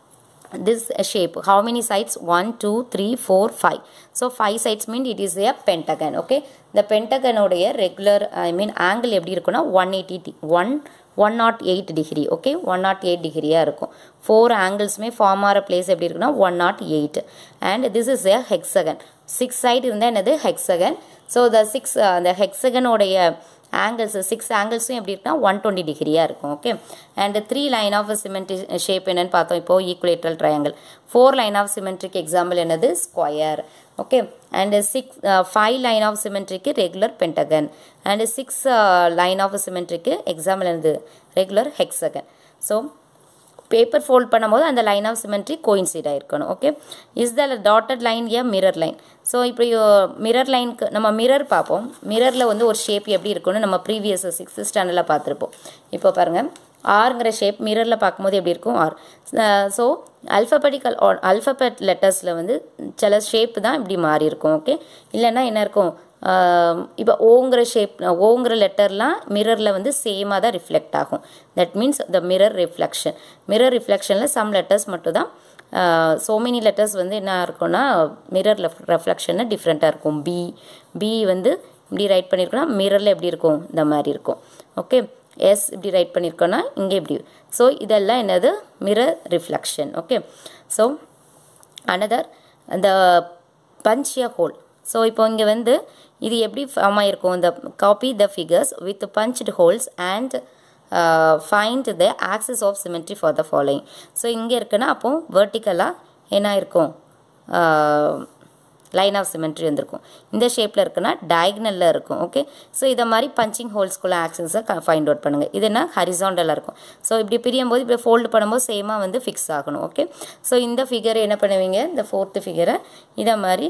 this shape how many sides 1 2 3 4 5 so 5 sides mean it is a pentagon okay the pentagon உடைய regular i mean angle எப்படி இருக்குன்னா 180 1 one naught eight degree okay one naught eight டிகிரியாக இருக்கும் four ஆங்கிள்ஸுமே form ஆகிற place எப்படி இருக்குன்னா one naught eight and this is a hexagon six side இருந்தால் என்னது ஹெக்ஸகன் ஸோ த சிக்ஸ் அந்த ஹெக்ஸகனுடைய ஆங்கிள்ஸ் சிக்ஸ் ஆங்கிள்ஸும் எப்படி இருக்குன்னா ஒன் டுவெண்ட்டி டிகிரியாக இருக்கும் okay and three line of symmetry shape என்னன்னு பார்த்தோம் இப்போ equilateral triangle four line of சிமெண்ட்ரிக்கு எக்ஸாம்பிள் என்னது square okay and six five line of சிமெண்ட்ரிக்கு regular pentagon and six line of சிமெண்ட்ரிக்கு எக்ஸாம்பிள் என்னது regular hexagon so paper fold பண்ணும்போது அந்த லைன் ஆஃப் சிமெண்ட்ரி கோயின்சைட் ஆயிருக்கணும் okay is the dotted line a mirror line so இப்படி mirror லைனுக்கு நம்ம mirror பார்ப்போம் மிரரில் வந்து ஒரு ஷேப் எப்படி இருக்கும்னு நம்ம ப்ரீவியஸ் சிக்ஸ்த் ஸ்டாண்டர்டில் பார்த்துருப்போம் இப்போ பாருங்கள் ஆறுங்கிற ஷேப் மிரரில் பார்க்கும்போது எப்படி இருக்கும் ஆர் ஸோ அல்ஃபபெட்டிக்கல் அல்ஃபபெட் லெட்டர்ஸில் வந்து சில ஷேப் தான் இப்படி மாறி இருக்கும் ஓகே இல்லைன்னா என்ன இருக்கும் இப்போ ஓங்கிற ஷேப் ஓங்கிற லெட்டர்லாம் மிரரில் வந்து சேமாக தான் ரிஃப்ளெக்ட் ஆகும் that means the mirror reflection mirror ரிஃப்ளெக்ஷனில் சம் லெட்டர்ஸ் மட்டும் தான் ஸோ மெனி லெட்டர்ஸ் வந்து என்ன இருக்கும்னா மிரர் ரெஃப்ளெக்ஷனில் டிஃப்ரெண்ட்டாக இருக்கும் பி பி வந்து இப்படி ரைட் பண்ணியிருக்கோன்னா மிரரில் எப்படி இருக்கும் இந்த மாதிரி இருக்கும் ஓகே எஸ் இப்படி ரைட் பண்ணியிருக்கோன்னா இங்கே இப்படி ஸோ இதெல்லாம் என்னது mirror reflection okay so another அந்த பஞ்சிய ஹோல் ஸோ இப்போ இங்கே வந்து இது எப்படி ஃபார்ம் ஆகிருக்கும் இந்த copy the figures with punched holes and find the axis of symmetry for the following so இங்கே இருக்குன்னா அப்போது வெர்டிக்கலாக என்ன இருக்கும் லைன் ஆஃப் சிமெண்ட்ரி வந்திருக்கும் இந்த ஷேப்பில் இருக்குன்னா டயக்னலில் இருக்கும் ஓகே ஸோ இதை மாதிரி பஞ்சிங் ஹோல்ஸ்குள்ள ஆக்சன்ஸை ஃபைண்ட் அவுட் பண்ணுங்கள் இது என்ன ஹரிசாண்டலாக இருக்கும் ஸோ இப்படி பிரியும் போது இப்படி ஃபோல்டு பண்ணும்போது சேமாக வந்து ஃபிக்ஸ் ஆகணும் ஓகே ஸோ இந்த ஃபிகரை என்ன பண்ணுவீங்க இந்த ஃபோர்த்து ஃபிகரை இதை மாதிரி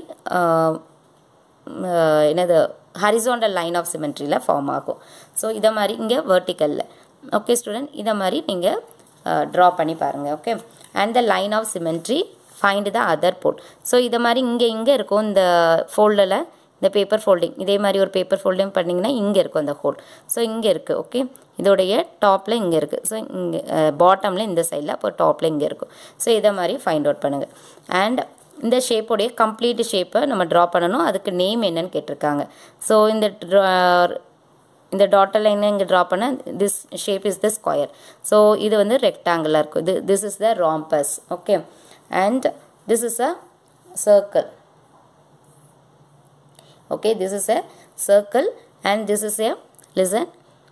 என்னது ஹரிசாண்டல் லைன் ஆஃப் சிமெண்ட்ரியில் ஃபார்ம் ஆகும் ஸோ இதை மாதிரி இங்கே வெர்டிக்கலில் ஓகே ஸ்டூடெண்ட் இதை மாதிரி நீங்கள் ட்ரா பண்ணி பாருங்கள் okay and the line of symmetry find the other pole so இதை மாதிரி இங்கே இங்கே இருக்கும் இந்த ஃபோல்டில் இந்த பேப்பர் ஃபோல்டிங் இதே மாதிரி ஒரு பேப்பர் ஃபோல்டிங் பண்ணிங்கன்னா இங்கே இருக்கும் அந்த ஹோல் ஸோ இங்கே இருக்குது ஓகே இதோடைய டாப்பில் இங்கே இருக்குது ஸோ இங்கே பாட்டமில் இந்த சைடில் அப்போ டாப்பில் இங்கே இருக்கும் ஸோ இதை மாதிரி ஃபைண்ட் அவுட் பண்ணுங்கள் அண்ட் இந்த ஷேப்போடைய கம்ப்ளீட் ஷேப்பை நம்ம ட்ரா பண்ணணும் அதுக்கு நேம் என்னன்னு கேட்டிருக்காங்க ஸோ இந்த இந்த டாட்டர் லைனை இங்கே ட்ரா பண்ண this shape is the square so இது வந்து ரெக்டாங்கிளாக இருக்கும் இது this is the rhombus okay and this is a circle okay this is a circle and this is a listen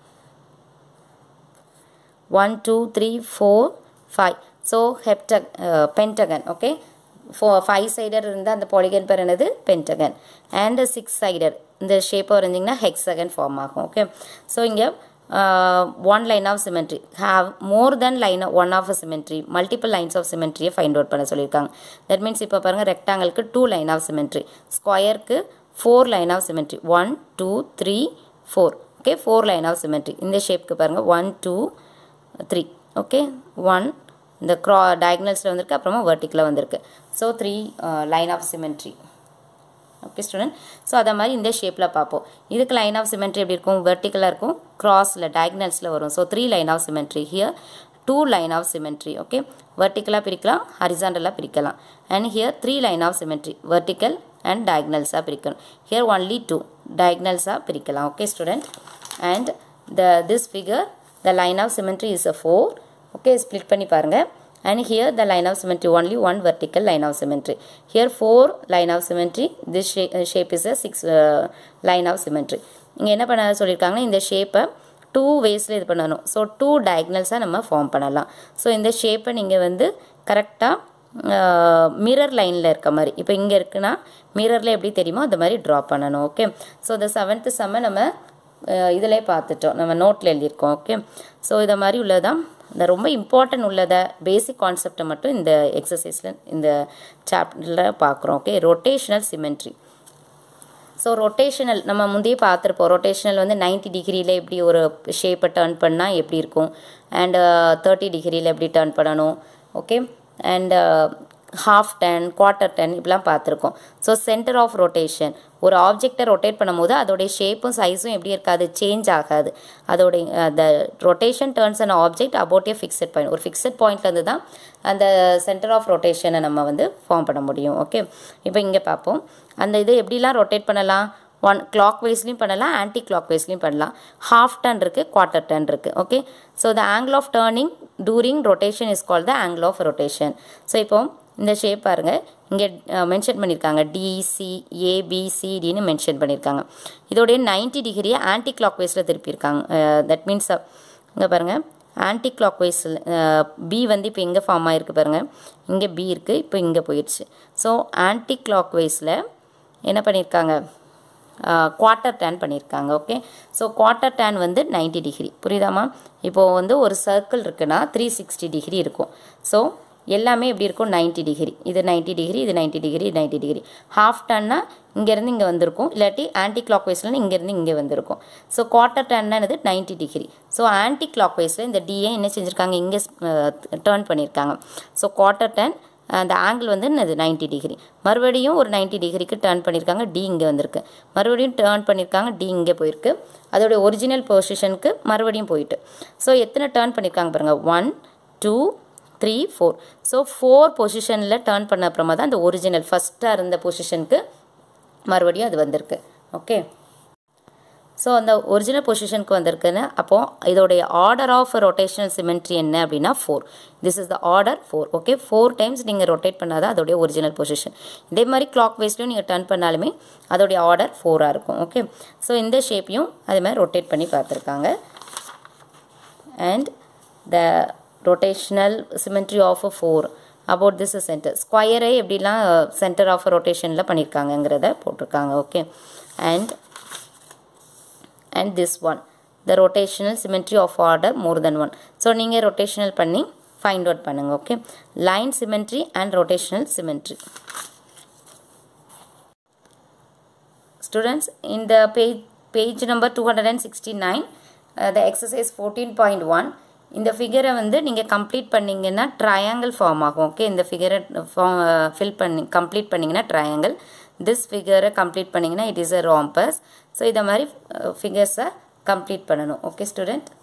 1 2 3 4 5 so hepta uh, pentagon okay for five sided இருந்தால் அந்த polygon பேர் என்னது Pentagon and six sided இந்த ஷேப்பாக இருந்தீங்கன்னா hexagon form ஆகும் okay so இங்கே one line of symmetry have more then line one of symmetry multiple lines of சிமெண்ட்ரியை ஃபைண்ட் அவுட் பண்ண சொல்லியிருக்காங்க தட் மீன்ஸ் இப்போ பாருங்கள் ரெக்டாங்கிளுக்கு டூ லைன் ஆஃப் சிமெண்ட்ரி ஸ்கொயருக்கு four line of symmetry one two three four okay four line of symmetry இந்த ஷேப்க்கு பாருங்கள் one two three okay one இந்த க்ரா டயக்னல்ஸில் வந்திருக்கு அப்புறமா வெர்டிக்கில் வந்திருக்கு so three line of symmetry okay student so அதை மாதிரி இந்த ஷேப்பில் பார்ப்போம் இதுக்கு லைன் ஆஃப் சிமெண்ட்ரி எப்படி இருக்கும் வெர்டிக்கலாக இருக்கும் க்ராஸில் டயக்னல்ஸில் வரும் so three line of symmetry here two line of symmetry okay வெர்டிக்கலாக பிரிக்கலாம் ஹரிசாண்டலாக பிரிக்கலாம் and here three line of symmetry vertical and டயக்னல்ஸாக பிரிக்கணும் ஹியர் ஒன்லி டூ டயக்னல்ஸாக பிரிக்கலாம் okay student and the this figure the line of symmetry is a 4 okay split பண்ணி பாருங்க and here the line of symmetry only one vertical line of symmetry here four line of symmetry this shape, uh, shape is a six uh, line of symmetry இங்கே என்ன பண்ண சொல்லியிருக்காங்கன்னா இந்த ஷேப்பை two வேஸில் இது பண்ணணும் ஸோ டூ டயக்னல்ஸாக நம்ம form பண்ணலாம் ஸோ இந்த ஷேப்பை நீங்கள் வந்து கரெக்டாக மிரர் லைனில் இருக்க மாதிரி இப்போ இங்கே இருக்குன்னா மிரரில் எப்படி தெரியுமோ அந்த மாதிரி ட்ரா பண்ணணும் ஓகே ஸோ இந்த செவன்த்து செம்ம நம்ம இதிலே பார்த்துட்டோம் நம்ம நோட்டில் எழுதியிருக்கோம் ஓகே ஸோ இதை மாதிரி உள்ளதான் இந்த ரொம்ப இம்பார்ட்டன்ட் உள்ளதை பேசிக் கான்செப்டை மட்டும் இந்த எக்ஸசைஸில் இந்த சாப்டரில் பார்க்குறோம் okay rotational symmetry so rotational நம்ம முந்தையே பார்த்துருப்போம் ரொட்டேஷனல் வந்து நைன்டி டிகிரியில் எப்படி ஒரு ஷேப்பை டர்ன் பண்ணால் எப்படி இருக்கும் அண்டு தேர்ட்டி டிகிரியில் எப்படி டர்ன் பண்ணணும் okay and half turn quarter turn இப்படிலாம் பார்த்துருக்கோம் ஸோ சென்டர் ஆஃப் ரொட்டேஷன் ஒரு ஆப்ஜெக்டை ரொட்டேட் பண்ணும்போது அதோடைய ஷேப்பும் சைஸும் எப்படி இருக்காது சேஞ்ச் ஆகாது அதோடைய the rotation turns and object about a fixed point ஒரு ஃபிக்ஸட் பாயிண்ட்லேருந்து தான் அந்த சென்டர் ஆஃப் ரொட்டேஷனை நம்ம வந்து ஃபார்ம் பண்ண முடியும் ஓகே இப்போ இங்கே பார்ப்போம் அந்த இது எப்படிலாம் ரொட்டேட் பண்ணலாம் ஒன் கிளாக் வைஸ்லையும் பண்ணலாம் ஆன்டி கிளாக் வைஸ்லையும் பண்ணலாம் ஹாஃப் டன் இருக்குது குவார்ட்டர் டன் இருக்குது okay so the angle of turning during rotation is call the angle of rotation so இப்போ இந்த ஷேப் பாருங்கள் இங்கே மென்ஷன் பண்ணியிருக்காங்க டிசி ஏபிசிடின்னு மென்ஷன் பண்ணியிருக்காங்க இதோடைய நைன்டி டிகிரியை ஆன்டி கிளாக் வைஸில் திருப்பியிருக்காங்க தட் மீன்ஸ் இங்கே பாருங்கள் ஆன்டி கிளாக் வைஸில் பி வந்து இப்போ எங்கே ஃபார்ம் ஆகிருக்கு பாருங்கள் இங்கே பி இருக்குது இப்போ இங்கே போயிடுச்சு ஸோ ஆன்டி கிளாக் வைஸில் என்ன பண்ணியிருக்காங்க குவார்ட்டர் டேன் பண்ணியிருக்காங்க ஓகே ஸோ குவார்ட்டர் டேன் வந்து நைன்டி டிகிரி புரியுதாமா இப்போது வந்து ஒரு சர்க்கிள் இருக்குன்னா த்ரீ சிக்ஸ்டி டிகிரி இருக்கும் ஸோ எல்லாமே எப்படி இருக்கும் நைன்ட்டி டிகிரி இது நைன்ட்டி டிகிரி இது நைன்ட்டி டிகிரி இது நைன்ட்டி டிகிரி ஹாஃப் டன்னா இங்கேருந்து இங்கே வந்திருக்கும் இல்லாட்டி ஆன்டி கிளாக் வைஸில் இங்கேருந்து இங்கே வந்திருக்கும் ஸோ குவார்ட்டர் டன்னது நைன்ட்டி டிகிரி ஸோ ஆன்டி கிளாக் வைஸில் இந்த டிஏ என்ன செஞ்சுருக்காங்க இங்கே டேர்ன் பண்ணியிருக்காங்க ஸோ குவார்ட்டர் டன் அந்த ஆங்கிள் வந்து இது நைன்ட்டி டிகிரி மறுபடியும் ஒரு நைன்ட்டி டிகிரிக்கு டேர்ன் பண்ணியிருக்காங்க டி இங்கே வந்திருக்கு மறுபடியும் டேர்ன் பண்ணியிருக்காங்க டி இங்கே போயிருக்கு அதோடைய ஒரிஜினல் பொசிஷனுக்கு மறுபடியும் போயிட்டு ஸோ எத்தனை டேர்ன் பண்ணியிருக்காங்க பாருங்கள் one two three four so four பொசிஷனில் டேர்ன் பண்ண அப்புறமா தான் அந்த ஒரிஜினல் ஃபஸ்ட்டாக இருந்த பொசிஷனுக்கு மறுபடியும் அது வந்திருக்கு ஓகே ஸோ அந்த ஒரிஜினல் பொசிஷனுக்கு வந்திருக்குன்னு அப்போது இதோடைய ஆர்டர் ஆஃப் ரொட்டேஷனல் சிமெண்ட்ரி என்ன அப்படின்னா four this is the order four okay four times நீங்கள் ரொட்டேட் பண்ணாதான் அதோடைய ஒரிஜினல் பொசிஷன் இதே மாதிரி கிளாக் வைஸ்லையும் நீங்கள் டர்ன் பண்ணாலுமே அதோடைய ஆர்டர் ஃபோராக இருக்கும் ஓகே ஸோ இந்த ஷேப்பையும் அதே மாதிரி ரொட்டேட் பண்ணி பார்த்துருக்காங்க and the rotational symmetry of a four about this centre ஸ்கொயரை எப்படிலாம் சென்டர் ஆஃப் ரொட்டேஷனில் பண்ணியிருக்காங்கங்கிறத போட்டிருக்காங்க okay and and this one the rotational symmetry of order more then one so நீங்கள் ரொட்டேஷனல் பண்ணி ஃபைண்ட் அவுட் பண்ணுங்கள் okay line symmetry and rotational symmetry students இந்த page page number two hundred and sixty nine the exercise fourteen point one இந்த ஃபிகரை வந்து நீங்கள் complete பண்ணிங்கன்னா triangle form ஆகும் ஓகே இந்த ஃபிகரை ஃபார்ம் ஃபில் பண்ணி கம்ப்ளீட் பண்ணிங்கன்னா ட்ரையாங்கிள் திஸ் ஃபிகரை கம்ப்ளீட் பண்ணிங்கன்னா it is a rhombus so இதை மாதிரி ஃபிகர்ஸை கம்ப்ளீட் பண்ணணும் ஓகே ஸ்டூடெண்ட்